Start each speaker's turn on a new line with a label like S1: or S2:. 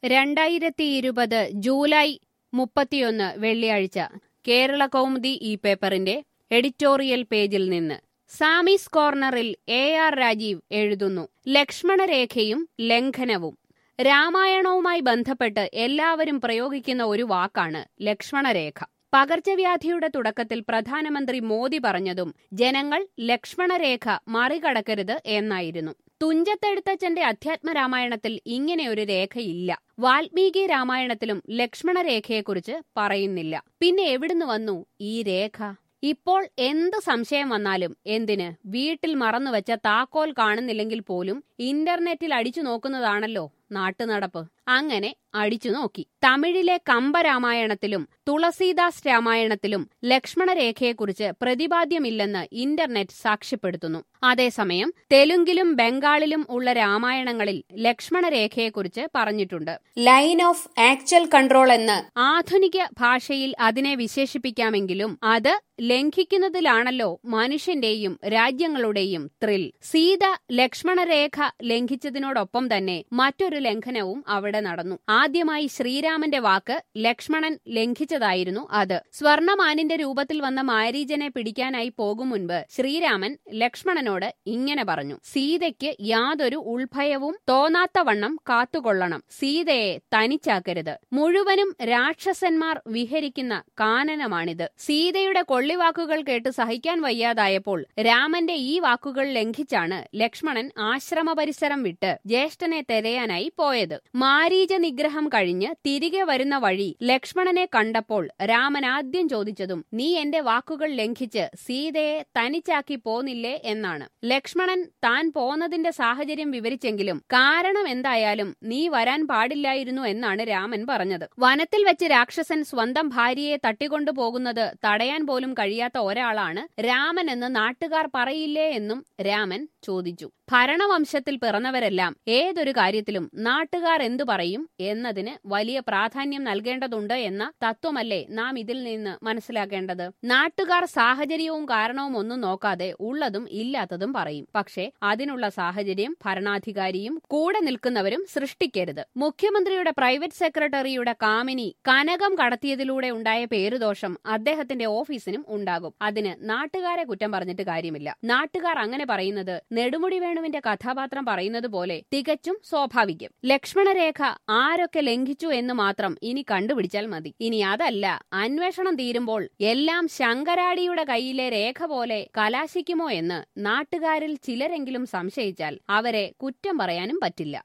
S1: രണ്ടായിരത്തി ഇരുപത് ജൂലൈ മുപ്പത്തിയൊന്ന് വെള്ളിയാഴ്ച കേരള കൗമുദി ഈ പേപ്പറിന്റെ എഡിറ്റോറിയൽ പേജിൽ നിന്ന് സാമീസ് കോർണറിൽ എ ആർ രാജീവ് എഴുതുന്നു ലക്ഷ്മണരേഖയും ലംഘനവും രാമായണവുമായി ബന്ധപ്പെട്ട് എല്ലാവരും പ്രയോഗിക്കുന്ന ഒരു വാക്കാണ് ലക്ഷ്മണരേഖ പകർച്ചവ്യാധിയുടെ തുടക്കത്തിൽ പ്രധാനമന്ത്രി മോദി പറഞ്ഞതും ജനങ്ങൾ ലക്ഷ്മണരേഖ മറികടക്കരുത് എന്നായിരുന്നു തുഞ്ചത്തെഴുത്തച്ഛന്റെ അധ്യാത്മരാമായണത്തിൽ ഇങ്ങനെ ഒരു രേഖയില്ല വാൽമീകി രാമായണത്തിലും ലക്ഷ്മണരേഖയെക്കുറിച്ച് പറയുന്നില്ല പിന്നെ എവിടുന്ന് വന്നു ഈ രേഖ ഇപ്പോൾ എന്ത് സംശയം വന്നാലും എന്തിന് വീട്ടിൽ മറന്നുവെച്ച താക്കോൽ കാണുന്നില്ലെങ്കിൽ പോലും ഇന്റർനെറ്റിൽ അടിച്ചു നോക്കുന്നതാണല്ലോ നാട്ടുനടപ്പ് അങ്ങനെ അടിച്ചു നോക്കി തമിഴിലെ കമ്പരാമായണത്തിലും തുളസീദാസ് രാമായണത്തിലും ലക്ഷ്മണരേഖയെക്കുറിച്ച് പ്രതിപാദ്യമില്ലെന്ന് ഇന്റർനെറ്റ് സാക്ഷ്യപ്പെടുത്തുന്നു അതേസമയം തെലുങ്കിലും ബംഗാളിലും ഉള്ള രാമായണങ്ങളിൽ ലക്ഷ്മണരേഖയെക്കുറിച്ച് പറഞ്ഞിട്ടുണ്ട് ലൈൻ ഓഫ് ആക്ച്വൽ കൺട്രോൾ എന്ന് ആധുനിക ഭാഷയിൽ അതിനെ വിശേഷിപ്പിക്കാമെങ്കിലും അത് ലംഘിക്കുന്നതിലാണല്ലോ മനുഷ്യന്റെയും രാജ്യങ്ങളുടെയും ത്രിൽ സീത ലക്ഷ്മണരേഖ ലംഘിച്ചതിനോടൊപ്പം തന്നെ മറ്റൊരു ലംഘനവും അവിടെ നടന്നു ആദ്യമായി ശ്രീരാമന്റെ വാക്ക് ലക്ഷ്മണൻ ലംഘിച്ചതായിരുന്നു അത് സ്വർണമാനിന്റെ രൂപത്തിൽ വന്ന മാരീജനെ പിടിക്കാനായി പോകും മുൻപ് ശ്രീരാമൻ ലക്ഷ്മണനോട് ഇങ്ങനെ പറഞ്ഞു സീതയ്ക്ക് യാതൊരു ഉൾഭയവും തോന്നാത്തവണ്ണം കാത്തുകൊള്ളണം സീതയെ തനിച്ചാക്കരുത് മുഴുവനും രാക്ഷസന്മാർ വിഹരിക്കുന്ന കാനനമാണിത് സീതയുടെ കൊള്ളിവാക്കുകൾ കേട്ട് സഹിക്കാൻ വയ്യാതായപ്പോൾ രാമന്റെ ഈ വാക്കുകൾ ലംഘിച്ചാണ് ലക്ഷ്മണൻ ആശ്രമ പരിസരം വിട്ട് ജ്യേഷ്ഠനെ തെരയാനായി പോയത് മാരീജ നിഗ്രഹം കഴിഞ്ഞ് തിരികെ വരുന്ന വഴി ലക്ഷ്മണനെ കണ്ടപ്പോൾ രാമൻ ആദ്യം ചോദിച്ചതും നീ എന്റെ വാക്കുകൾ ലംഘിച്ച് സീതയെ തനിച്ചാക്കി പോന്നില്ലേ എന്നാണ് ലക്ഷ്മണൻ താൻ പോന്നതിന്റെ സാഹചര്യം വിവരിച്ചെങ്കിലും കാരണം എന്തായാലും നീ വരാൻ പാടില്ലായിരുന്നു എന്നാണ് രാമൻ പറഞ്ഞത് വനത്തിൽ വെച്ച് രാക്ഷസൻ സ്വന്തം ഭാര്യയെ തട്ടിക്കൊണ്ടുപോകുന്നത് തടയാൻ പോലും കഴിയാത്ത ഒരാളാണ് രാമൻ എന്ന് നാട്ടുകാർ പറയില്ലേ എന്നും രാമൻ ചോദിച്ചു ഭരണവംശത്തിൽ പിറന്നവരെല്ലാം ഏതൊരു കാര്യത്തിലും നാട്ടുകാർ എന്തു പറയും എന്നതിന് വലിയ പ്രാധാന്യം നൽകേണ്ടതുണ്ട് എന്ന തത്വമല്ലേ നാം ഇതിൽ നിന്ന് മനസ്സിലാക്കേണ്ടത് നാട്ടുകാർ സാഹചര്യവും കാരണവും ഒന്നും നോക്കാതെ ഉള്ളതും ഇല്ലാത്തതും പറയും പക്ഷേ അതിനുള്ള സാഹചര്യം ഭരണാധികാരിയും കൂടെ നിൽക്കുന്നവരും സൃഷ്ടിക്കരുത് മുഖ്യമന്ത്രിയുടെ പ്രൈവറ്റ് സെക്രട്ടറിയുടെ കാമിനി കനകം കടത്തിയതിലൂടെ ഉണ്ടായ പേരുദോഷം അദ്ദേഹത്തിന്റെ ഓഫീസിനും ഉണ്ടാകും അതിന് നാട്ടുകാരെ കുറ്റം പറഞ്ഞിട്ട് കാര്യമില്ല നാട്ടുകാർ അങ്ങനെ പറയുന്നത് നെടുമുടി വേണുവിന്റെ കഥാപാത്രം പറയുന്നത് പോലെ തികച്ചും സ്വാഭാവികം ലക്ഷ്മണരേഖ ആരൊക്കെ ലംഘിച്ചു എന്ന് മാത്രം ഇനി കണ്ടുപിടിച്ചാൽ മതി ഇനി അതല്ല അന്വേഷണം തീരുമ്പോൾ എല്ലാം ശങ്കരാടിയുടെ കയ്യിലെ രേഖ പോലെ കലാശിക്കുമോ എന്ന് നാട്ടുകാരിൽ ചിലരെങ്കിലും സംശയിച്ചാൽ അവരെ കുറ്റം പറയാനും പറ്റില്ല